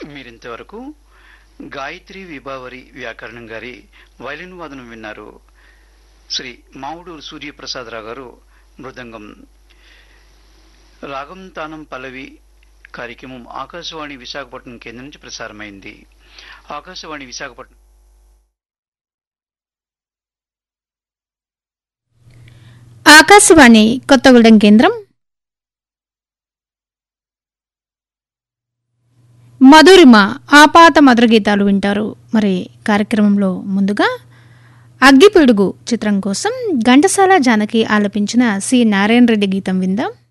మీరింతవరకు గాయత్రి విభావరి వ్యాకరణం గారి వైలిన్ వాదనం విన్నారు శ్రీ మావుడూరు సూర్యప్రసాదరావు గారు మృదంగం రాగం తానం పల్లవి కార్యక్రమం ఆకాశవాణి విశాఖపట్నం కేంద్రం నుంచి ప్రసారమైంది ఆకాశవాణి విశాఖపట్నం ఆకాశవాణి కొత్తగూడెం కేంద్రం మధురిమ ఆపాత మధుర గీతాలు వింటారు మరి కార్యక్రమంలో ముందుగా అగ్గిపిడుగు చిత్రం కోసం ఘంటసాల జానకి ఆలపించిన సి నారాయణ రెడ్డి గీతం విందాం